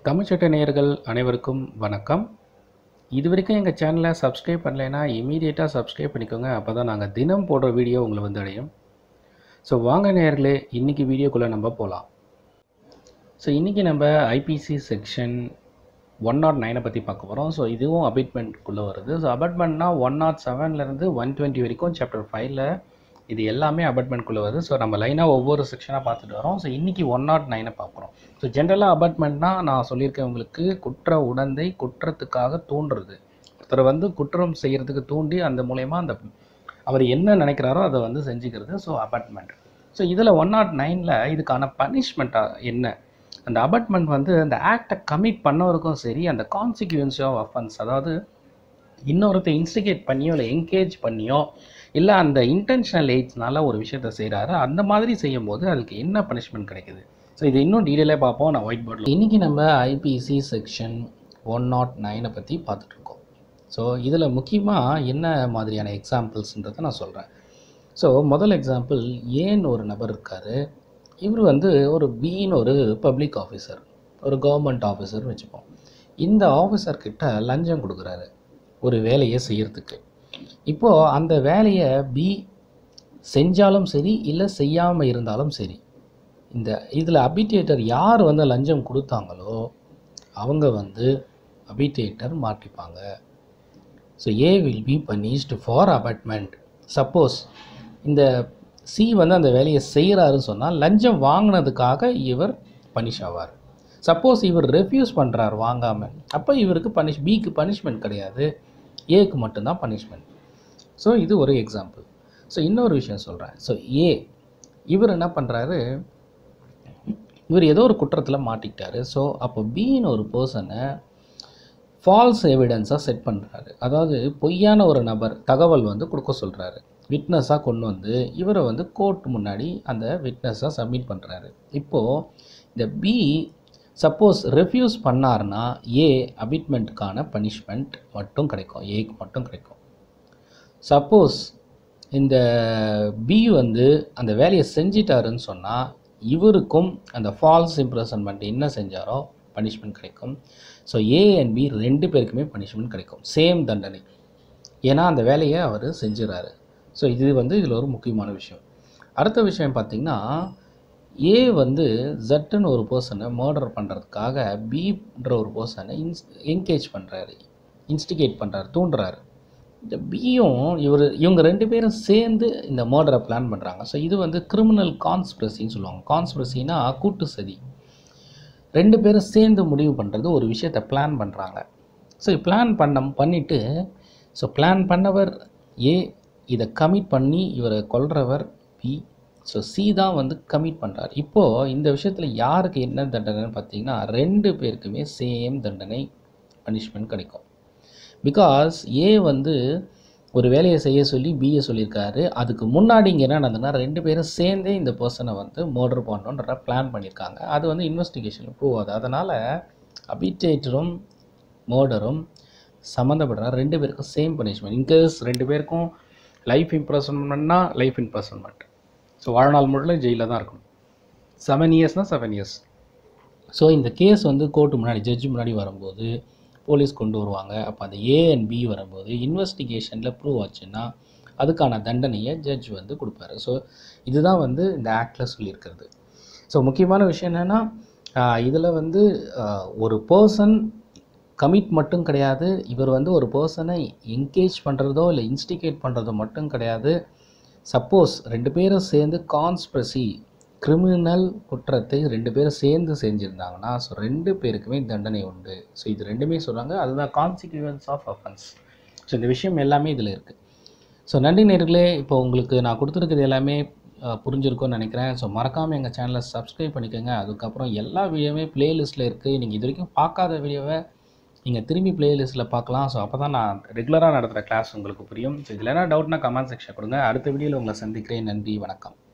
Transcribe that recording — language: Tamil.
தமிழ்ச்சட்ட நேயர்கள் அனைவருக்கும் வணக்கம் இது வரைக்கும் எங்கள் சேனலை சப்ஸ்கிரைப் பண்ணலைன்னா இமீடியட்டாக சப்ஸ்கிரைப் பண்ணிக்கோங்க அப்போ தான் நாங்கள் தினம் போடுற வீடியோ உங்களை வந்து அடையும் ஸோ வாங்க நேயர்களே இன்றைக்கி வீடியோக்குள்ளே நம்ம போகலாம் ஸோ இன்றைக்கி நம்ம ஐபிசி செக்ஷன் ஒன் நாட் நைனை பற்றி பார்க்க போகிறோம் ஸோ இதுவும் அபேட்மெண்ட்குள்ளே வருது ஸோ அபேட்மெண்ட்னா ஒன் நாட் செவன்லேருந்து ஒன் டுவெண்ட்டி வரைக்கும் சாப்டர் ஃபைவ்ல இது எல்லாமே அபார்ட்மெண்ட்குள்ளே வருது ஸோ நம்ம லைனாக ஒவ்வொரு செக்ஷனாக பார்த்துட்டு வரோம் ஸோ இன்றைக்கி ஒன் நாட் நைனை பார்க்குறோம் ஸோ ஜென்ரலாக அபார்ட்மெண்ட்னா நான் சொல்லியிருக்கேன் உங்களுக்கு குற்ற உடந்தை குற்றத்துக்காக தூண்டுறது ஒருத்தரை வந்து குற்றம் செய்கிறதுக்கு தூண்டி அந்த மூலயமா அந்த அவர் என்ன நினைக்கிறாரோ அதை வந்து செஞ்சுக்கிறது ஸோ அபார்ட்மெண்ட் ஸோ இதில் ஒன் நாட் நைனில் இதுக்கான பனிஷ்மெண்ட்டாக என்ன அந்த அபார்ட்மெண்ட் வந்து அந்த ஆக்டை கமிட் பண்ணவருக்கும் சரி அந்த கான்சிக்வன்ஸ் ஆஃப் அஃபென்ஸ் அதாவது இன்னொருத்த இன்ஸ்டிகேட் பண்ணியோ இல்லை என்கேஜ் பண்ணியோ இல்லை அந்த இன்டென்ஷனல் ஏஜ்னால ஒரு விஷயத்த செய்கிறாரு அந்த மாதிரி செய்யும் போது அதுக்கு என்ன பனிஷ்மெண்ட் கிடைக்குது ஸோ இது இன்னும் டீட்டெயிலாக பார்ப்போம் நான் ஒயிட் போர்டில் இன்றைக்கி நம்ம ஐபிசி செக்ஷன் ஒன் நாட் நைனை பற்றி பார்த்துட்ருக்கோம் ஸோ இதில் முக்கியமாக என்ன மாதிரியான எக்ஸாம்பிள்ஸ்ன்றதை நான் சொல்கிறேன் ஸோ முதல் எக்ஸாம்பிள் ஏன் ஒரு நபர் இருக்கார் இவர் வந்து ஒரு பீன் ஒரு பப்ளிக் ஆஃபீஸர் ஒரு கவர்மெண்ட் ஆஃபீஸர் வச்சுப்போம் இந்த ஆஃபீஸர்கிட்ட லஞ்சம் கொடுக்குறாரு ஒரு வேலையை செய்யறதுக்கு இப்போது அந்த வேலையை பி செஞ்சாலும் சரி இல்லை செய்யாமல் இருந்தாலும் சரி இந்த இதில் அபிடேட்டர் யார் வந்து லஞ்சம் கொடுத்தாங்களோ அவங்க வந்து அபிடேட்டர் மாட்டிப்பாங்க so A will be punished for abetment suppose இந்த சி வந்து அந்த வேலையை செய்கிறாருன்னு சொன்னால் லஞ்சம் வாங்கினதுக்காக இவர் பனிஷ் ஆவார் சப்போஸ் இவர் ரெஃப்யூஸ் பண்ணுறார் வாங்காமல் அப்போ இவருக்கு பனிஷ் பிக்கு பனிஷ்மெண்ட் கிடையாது ஏக்கு மட்டும்தான் பனிஷ்மெண்ட் ஸோ இது ஒரு எக்ஸாம்பிள் ஸோ இன்னொரு விஷயம் சொல்கிறேன் ஸோ ஏ இவர் என்ன பண்ணுறாரு இவர் ஏதோ ஒரு குற்றத்தில் மாட்டிக்கிட்டாரு ஸோ அப்போ பின்னு ஒரு பர்சனை ஃபால்ஸ் எவிடன்ஸாக செட் பண்ணுறாரு அதாவது பொய்யான ஒரு நபர் தகவல் வந்து கொடுக்க சொல்கிறாரு விட்னஸாக கொண்டு வந்து இவரை வந்து கோர்ட் முன்னாடி அந்த விட்னஸாக சப்மிட் பண்ணுறாரு இப்போது இந்த பி சப்போஸ் ரெஃப்யூஸ் பண்ணார்னா ஏ அபிட்மெண்ட்டுக்கான பனிஷ்மெண்ட் மட்டும் கிடைக்கும் ஏக்கு மட்டும் கிடைக்கும் சப்போஸ் இந்த பி வந்து அந்த வேலையை செஞ்சிட்டாருன்னு சொன்னால் இவருக்கும் அந்த ஃபால்ஸ் இம்ப்ரெசன்மெண்ட் என்ன செஞ்சாரோ பனிஷ்மெண்ட் கிடைக்கும் ஸோ ஏ அண்ட் பி ரெண்டு பேருக்குமே பனிஷ்மெண்ட் கிடைக்கும் சேம் தண்டனை ஏன்னா அந்த வேலையை அவர் செஞ்சுறாரு ஸோ இது வந்து இதில் ஒரு முக்கியமான விஷயம் அடுத்த விஷயம் பார்த்திங்கன்னா ஏ வந்து ஜட்டுன்னு ஒரு பர்சனை மர்டர் பண்ணுறதுக்காக பின்ற ஒரு பர்சனை இன்ஸ் என்கேஜ் பண்ணுறாரு இன்ஸ்டிகேட் பண்ணுறாரு தூண்டுறாரு இந்த பியும் இவர் இவங்க ரெண்டு பேரும் சேர்ந்து இந்த மர்டரை பிளான் பண்ணுறாங்க ஸோ இது வந்து கிரிமினல் கான்ஸ்பிரசின்னு சொல்லுவாங்க கான்ஸ்பிரசினா கூட்டு சதி ரெண்டு பேரும் சேர்ந்து முடிவு பண்ணுறது ஒரு விஷயத்தை பிளான் பண்ணுறாங்க ஸோ பிளான் பண்ண பண்ணிவிட்டு ஸோ பிளான் பண்ணவர் ஏ இதை கமிட் பண்ணி இவரை கொல்றவர் பி ஸோ சி தான் வந்து கமிட் பண்ணுறார் இப்போது இந்த விஷயத்தில் யாருக்கு என்ன தண்டனைன்னு பார்த்தீங்கன்னா ரெண்டு பேருக்குமே சேம் தண்டனை பனிஷ்மெண்ட் கிடைக்கும் பிகாஸ் ஏ வந்து ஒரு வேலையை செய்ய சொல்லி பிஏ சொல்லியிருக்காரு அதுக்கு முன்னாடி இங்கே என்ன நடந்ததுன்னா ரெண்டு பேரும் சேர்ந்தே இந்த பர்சனை வந்து மர்டர் பண்ணணுன்ற பிளான் பண்ணியிருக்காங்க அது வந்து இன்வெஸ்டிகேஷனில் ப்ரூவ் ஆகுது அதனால் அபிடேட்டரும் மர்டரும் சம்மந்தப்படுற ரெண்டு பேருக்கும் சேம் பனிஷ்மெண்ட் இன்கேஸ் ரெண்டு பேருக்கும் லைஃப் இம்ப்ரெசன்மெண்ட்னா லைஃப் இம்ப்ரெசன்மெண்ட் ஸோ வாழ்நாள் முழுல ஜெயிலில் தான் இருக்கணும் செவன் இயர்ஸ்னால் செவன் இயர்ஸ் ஸோ இந்த கேஸ் வந்து கோர்ட்டு முன்னாடி ஜட்ஜு முன்னாடி வரும்போது போலீஸ் கொண்டு வருவாங்க அப்போ அந்த ஏ அண்ட் பி வரும்போது இன்வெஸ்டிகேஷனில் ப்ரூவ் ஆச்சுன்னா அதுக்கான தண்டனையை ஜட்ஜ் வந்து கொடுப்பாரு ஸோ இதுதான் வந்து இந்த ஆக்டில் சொல்லியிருக்கிறது ஸோ முக்கியமான விஷயம் என்னென்னா இதில் வந்து ஒரு பர்சன் கமிட் மட்டும் கிடையாது இவர் வந்து ஒரு பர்சனை என்கேஜ் பண்ணுறதோ இல்லை இன்ஸ்டிகேட் பண்ணுறதோ மட்டும் கிடையாது சப்போஸ் ரெண்டு பேரும் சேர்ந்து கான்ஸ்பிரசி கிரிமினல் குற்றத்தை ரெண்டு பேரும் சேர்ந்து செஞ்சுருந்தாங்கன்னா ஸோ ரெண்டு பேருக்குமே தண்டனை உண்டு ஸோ இது ரெண்டுமே சொல்கிறாங்க அதுதான் கான்சிக்வன்ஸ் ஆஃப் அஃபென்ஸ் ஸோ இந்த விஷயம் எல்லாமே இதில் இருக்குது ஸோ நன்றி நேர்களே இப்போ உங்களுக்கு நான் கொடுத்துருக்கிறது எல்லாமே புரிஞ்சிருக்கும்னு நினைக்கிறேன் ஸோ மறக்காமல் எங்கள் சேனலை சப்ஸ்கிரைப் பண்ணிக்கோங்க அதுக்கப்புறம் எல்லா வீடியோவுமே ப்ளேலிஸ்ட்டில் இருக்குது நீங்கள் இது வரைக்கும் பார்க்காத வீடியோவை நீங்கள் திரும்பி ப்ளேலிஸ்ட்டில் பார்க்கலாம் ஸோ அப்போ தான் நான் ரெகுலராக நடத்துகிற கிளாஸ் உங்களுக்கு புரியும் ஸோ இதில் என்ன டவுட்னா கமெண்ட் செக்ஷன் கொடுங்க அடுத்த வீடியோவில் உங்களை சந்திக்கிறேன் நன்றி வணக்கம்